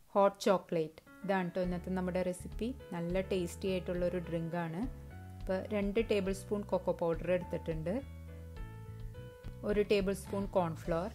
hot chocolate ഇതാണ് കേട്ടോ ഇന്നത്തെ നമ്മുടെ റെസിപ്പി നല്ല ടേസ്റ്റി ആയിട്ടുള്ള ഒരു ഡ്രിങ്കാണ് ഇപ്പോൾ രണ്ട് ടേബിൾ സ്പൂൺ കൊക്കോ പൗഡർ എടുത്തിട്ടുണ്ട് ഒരു ടേബിൾ സ്പൂൺ കോൺഫ്ലോർ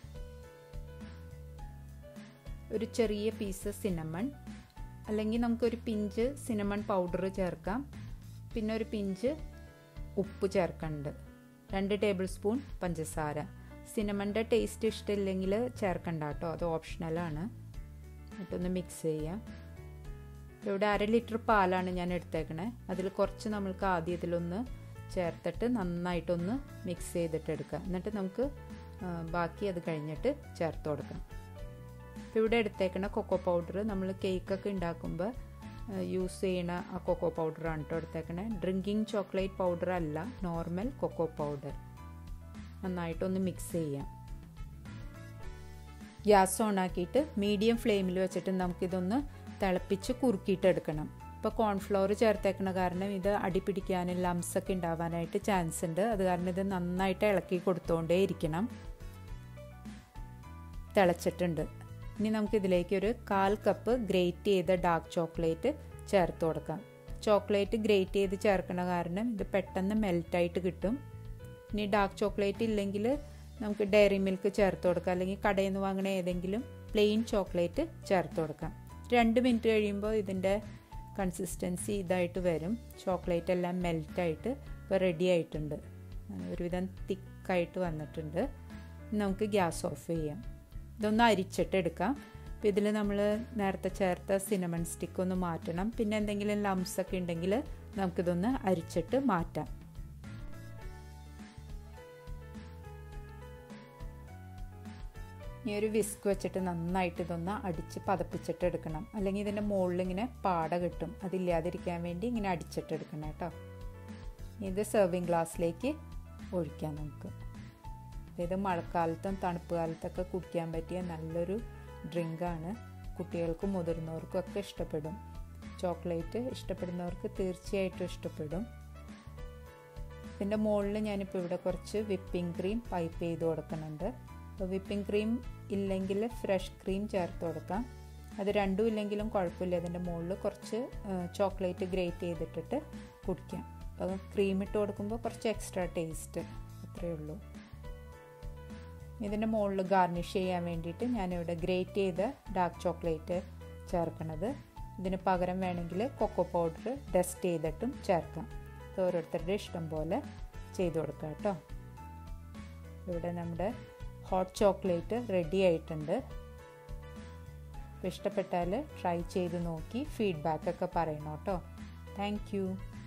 ഒരു ചെറിയ പീസ് സിനമൺ അല്ലെങ്കിൽ നമുക്കൊരു പിഞ്ച് സിനമൺ പൗഡർ ചേർക്കാം പിന്നെ ഒരു പിഞ്ച് ഉപ്പ് ചേർക്കുന്നുണ്ട് രണ്ട് ടേബിൾ സ്പൂൺ പഞ്ചസാര സിനമൻ്റെ ടേസ്റ്റ് ഇഷ്ടമില്ലെങ്കിൽ ചേർക്കണ്ട കേട്ടോ അത് ഓപ്ഷണലാണ് എന്നിട്ടൊന്ന് മിക്സ് ചെയ്യാം ഇവിടെ അര ലിറ്റർ പാലാണ് ഞാൻ എടുത്തേക്കണേ അതിൽ കുറച്ച് നമ്മൾക്ക് ആദ്യം ഇതിലൊന്ന് ചേർത്തിട്ട് നന്നായിട്ടൊന്ന് മിക്സ് ചെയ്തിട്ട് എടുക്കാം എന്നിട്ട് നമുക്ക് ബാക്കി അത് കഴിഞ്ഞിട്ട് ചേർത്ത് കൊടുക്കാം ഇപ്പോൾ ഇവിടെ എടുത്തേക്കണ കൊക്കോ പൗഡർ നമ്മൾ കേക്കൊക്കെ ഉണ്ടാക്കുമ്പോൾ യൂസ് ചെയ്യണ ആ കൊക്കോ പൗഡറാണ് കേട്ടോ എടുത്തേക്കണേ ഡ്രിങ്കിങ് ചോക്ലേറ്റ് പൗഡർ അല്ല നോർമൽ കൊക്കോ പൗഡർ നന്നായിട്ടൊന്ന് മിക്സ് ചെയ്യാം ഗ്യാസ് ഓൺ ആക്കിയിട്ട് മീഡിയം ഫ്ലെയിമിൽ വെച്ചിട്ട് നമുക്കിതൊന്ന് തിളപ്പിച്ച് കുറുക്കിയിട്ടെടുക്കണം ഇപ്പോൾ കോൺഫ്ലവർ ചേർത്തേക്കണ കാരണം ഇത് അടി പിടിക്കാനും ലംസൊക്കെ ഉണ്ടാവാനായിട്ട് ചാൻസ് ഉണ്ട് അത് കാരണം ഇത് നന്നായിട്ട് ഇളക്കി കൊടുത്തുകൊണ്ടേ ഇരിക്കണം തിളച്ചിട്ടുണ്ട് ഇനി നമുക്കിതിലേക്ക് ഒരു കാൽ കപ്പ് ഗ്രേറ്റ് ചെയ്ത ഡാർക്ക് ചോക്ലേറ്റ് ചേർത്ത് കൊടുക്കാം ചോക്ലേറ്റ് ഗ്രേറ്റ് ചെയ്ത് ചേർക്കണ കാരണം ഇത് പെട്ടെന്ന് മെൽറ്റായിട്ട് കിട്ടും ഇനി ഡാർക്ക് ചോക്ലേറ്റ് ഇല്ലെങ്കിൽ നമുക്ക് ഡയറി മിൽക്ക് ചേർത്ത് കൊടുക്കാം അല്ലെങ്കിൽ കടയിൽ നിന്ന് വാങ്ങണ ഏതെങ്കിലും പ്ലെയിൻ ചോക്ലേറ്റ് ചേർത്ത് കൊടുക്കാം രണ്ട് മിനിറ്റ് കഴിയുമ്പോൾ ഇതിൻ്റെ കൺസിസ്റ്റൻസി ഇതായിട്ട് വരും ചോക്ലേറ്റ് എല്ലാം മെൽറ്റായിട്ട് ഇപ്പോൾ റെഡി ആയിട്ടുണ്ട് ഒരുവിധം തിക്കായിട്ട് വന്നിട്ടുണ്ട് നമുക്ക് ഗ്യാസ് ഓഫ് ചെയ്യാം ഇതൊന്ന് അരിച്ചിട്ട് എടുക്കാം അപ്പോൾ ഇതിൽ നമ്മൾ നേരത്തെ ചേർത്ത സിനമൺ സ്റ്റിക്ക് ഒന്ന് മാറ്റണം പിന്നെ എന്തെങ്കിലും ലംസ് ഒക്കെ ഉണ്ടെങ്കിൽ നമുക്കിതൊന്ന് അരിച്ചിട്ട് മാറ്റാം ഈ ഒരു വിസ്ക് വെച്ചിട്ട് നന്നായിട്ട് ഇതൊന്ന് അടിച്ച് പതപ്പിച്ചിട്ട് എടുക്കണം അല്ലെങ്കിൽ ഇതിൻ്റെ മുകളിൽ ഇങ്ങനെ പാട കിട്ടും അതില്ലാതിരിക്കാൻ വേണ്ടി ഇങ്ങനെ അടിച്ചിട്ട് എടുക്കണം കേട്ടോ ഇത് സെർവിങ് ഗ്ലാസ്സിലേക്ക് ഒഴിക്കാം നമുക്ക് ഇത് മഴക്കാലത്തും തണുപ്പ് കാലത്തൊക്കെ കുടിക്കാൻ പറ്റിയ നല്ലൊരു ഡ്രിങ്കാണ് കുട്ടികൾക്കും മുതിർന്നവർക്കും ഒക്കെ ഇഷ്ടപ്പെടും ചോക്ലേറ്റ് ഇഷ്ടപ്പെടുന്നവർക്ക് തീർച്ചയായിട്ടും ഇഷ്ടപ്പെടും ഇതിൻ്റെ മുകളിൽ ഞാനിപ്പോൾ ഇവിടെ കുറച്ച് വിപ്പിംഗ് ക്രീം പൈപ്പ് ചെയ്ത് കൊടുക്കുന്നുണ്ട് അപ്പോൾ വിപ്പിംഗ് ക്രീം ഇല്ലെങ്കിൽ ഫ്രഷ് ക്രീം ചേർത്ത് കൊടുക്കാം അത് രണ്ടും ഇല്ലെങ്കിലും കുഴപ്പമില്ല അതിൻ്റെ മുകളിൽ കുറച്ച് ചോക്ലേറ്റ് ഗ്രേറ്റ് ചെയ്തിട്ടിട്ട് കുടിക്കാം അപ്പോൾ ക്രീം ഇട്ട് കൊടുക്കുമ്പോൾ കുറച്ച് എക്സ്ട്രാ ടേസ്റ്റ് അത്രയേ ഉള്ളൂ ഇതിൻ്റെ മുകളിൽ ഗാർണിഷ് ചെയ്യാൻ വേണ്ടിയിട്ട് ഞാനിവിടെ ഗ്രേറ്റ് ചെയ്ത ഡാർക്ക് ചോക്ലേറ്റ് ചേർക്കണത് ഇതിന് പകരം വേണമെങ്കിൽ കൊക്കോ പൗഡർ ഡസ്റ്റ് ചെയ്തിട്ടും ചേർക്കാം ഇത് ഓരോരുത്തരുടെ ഇഷ്ടം പോലെ ചെയ്ത് കൊടുക്കാം കേട്ടോ ഇവിടെ നമ്മുടെ ഹോട്ട് ചോക്ലേറ്റ് റെഡി ആയിട്ടുണ്ട് ഇഷ്ടപ്പെട്ടാൽ ട്രൈ ചെയ്ത് നോക്കി ഫീഡ്ബാക്കൊക്കെ പറയണം കേട്ടോ താങ്ക്